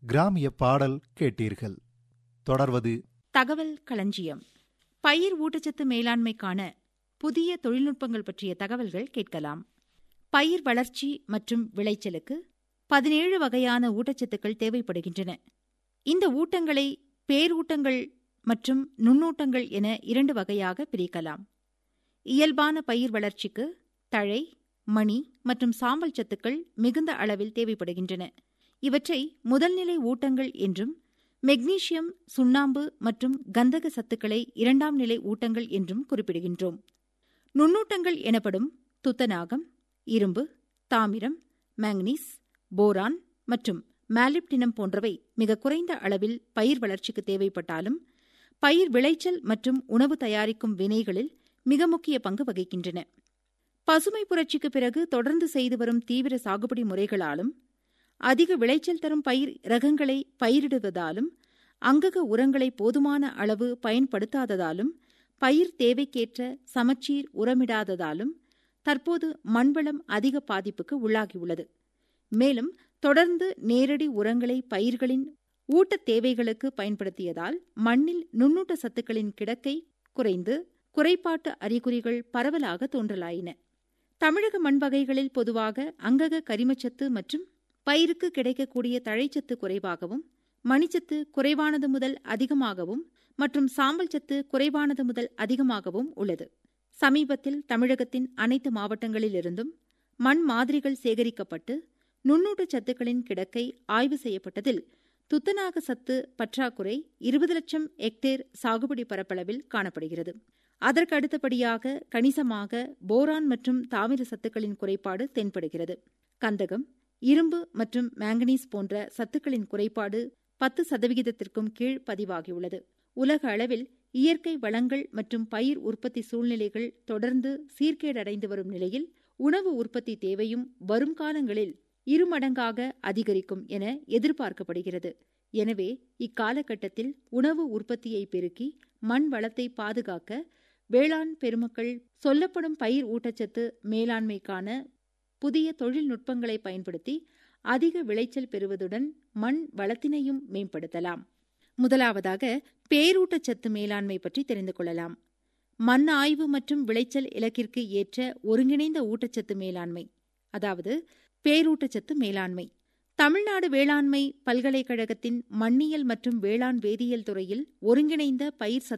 கிராமிய பாடல் கேட்டீர்கள் தொடர்வது தகவல் களஞ்சியம் பயிர் ஊட்டச்சத்து மேலாண்மைக்கான புதிய தொழில்நுட்பங்கள் பற்றிய தகவல்கள் கேட்கலாம் பயிர் வளர்ச்சி மற்றும் விளைச்சலுக்கு பதினேழு வகையான ஊட்டச்சத்துக்கள் தேவைப்படுகின்றன இந்த ஊட்டங்களை பேரூட்டங்கள் மற்றும் நுண்ணூட்டங்கள் என இரண்டு வகையாக பிரிக்கலாம் இயல்பான பயிர் வளர்ச்சிக்கு தழை மணி மற்றும் சாம்பல் சத்துக்கள் மிகுந்த அளவில் தேவைப்படுகின்றன இவற்றை முதல்நிலை ஊட்டங்கள் என்றும் மெக்னீசியம் சுண்ணாம்பு மற்றும் கந்தக சத்துக்களை இரண்டாம் நிலை ஊட்டங்கள் என்றும் குறிப்பிடுகின்றோம் நுண்ணூட்டங்கள் எனப்படும் துத்தநாகம் இரும்பு தாமிரம் மேங்கனீஸ் போரான் மற்றும் மாலிப்டினம் போன்றவை மிக குறைந்த அளவில் பயிர் வளர்ச்சிக்கு தேவைப்பட்டாலும் பயிர் விளைச்சல் மற்றும் உணவு தயாரிக்கும் வினைகளில் மிக முக்கிய பங்கு வகிக்கின்றன பசுமை புரட்சிக்கு பிறகு தொடர்ந்து செய்து வரும் தீவிர சாகுபடி முறைகளாலும் அதிக விளைச்சல் தரும் பயிர் ரகங்களை பயிரிடுவதாலும் அங்கக உரங்களை போதுமான அளவு பயன்படுத்தாததாலும் பயிர் தேவைக்கேற்ற சமச்சீர் உரமிடாததாலும் தற்போது மண்வளம் அதிக பாதிப்புக்கு உள்ளாகியுள்ளது மேலும் தொடர்ந்து நேரடி உரங்களை பயிர்களின் ஊட்டத் தேவைகளுக்கு பயன்படுத்தியதால் மண்ணில் நுண்ணூட்ட சத்துக்களின் கிடக்கை குறைந்து குறைபாட்டு அறிகுறிகள் பரவலாக தோன்றலாயின தமிழக மண் வகைகளில் பொதுவாக அங்கக கரிமச்சத்து மற்றும் பயிருக்கு கிடைக்கக்கூடிய தழைச்சத்து குறைவாகவும் மணிச்சத்து குறைவானது முதல் அதிகமாகவும் மற்றும் சாம்பல் சத்து குறைவானது முதல் அதிகமாகவும் உள்ளது சமீபத்தில் தமிழகத்தின் அனைத்து மாவட்டங்களிலிருந்தும் மண் மாதிரிகள் சேகரிக்கப்பட்டு நுண்ணூட்ட சத்துக்களின் கிடக்கை ஆய்வு செய்யப்பட்டதில் துத்தநாக சத்து பற்றாக்குறை இருபது லட்சம் ஹெக்டேர் சாகுபடி பரப்பளவில் காணப்படுகிறது அதற்கு அடுத்தபடியாக கணிசமாக போரான் மற்றும் தாமிர சத்துக்களின் குறைபாடு தென்படுகிறது கந்தகம் இரும்பு மற்றும் மேங்கனீஸ் போன்ற சத்துக்களின் குறைபாடு பத்து சதவிகிதத்திற்கும் கீழ் பதிவாகியுள்ளது உலக அளவில் இயற்கை வளங்கள் மற்றும் பயிர் உற்பத்தி சூழ்நிலைகள் தொடர்ந்து சீர்கேடடைந்து வரும் நிலையில் உணவு உற்பத்தி தேவையும் வரும் காலங்களில் இருமடங்காக அதிகரிக்கும் என எதிர்பார்க்கப்படுகிறது எனவே இக்காலகட்டத்தில் உணவு உற்பத்தியை பெருக்கி மண் வளத்தை பாதுகாக்க வேளாண் பெருமக்கள் சொல்லப்படும் பயிர் ஊட்டச்சத்து மேலாண்மைக்கான புதிய தொழில்நுட்பங்களை பயன்படுத்தி அதிக விளைச்சல் பெறுவதுடன் மண் வளத்தினையும் மேம்படுத்தலாம் முதலாவதாக பேரூட்டச்சத்து மேலாண்மை பற்றி தெரிந்து கொள்ளலாம் மண் ஆய்வு மற்றும் விளைச்சல் இலக்கிற்கு ஏற்ற ஒருங்கிணைந்த ஊட்டச்சத்து மேலாண்மை அதாவது பேரூட்டச்சத்து மேலாண்மை தமிழ்நாடு வேளாண்மை பல்கலைக்கழகத்தின் மண்ணியல் மற்றும் வேளாண் வேதியியல் துறையில் ஒருங்கிணைந்த பயிர் சத்து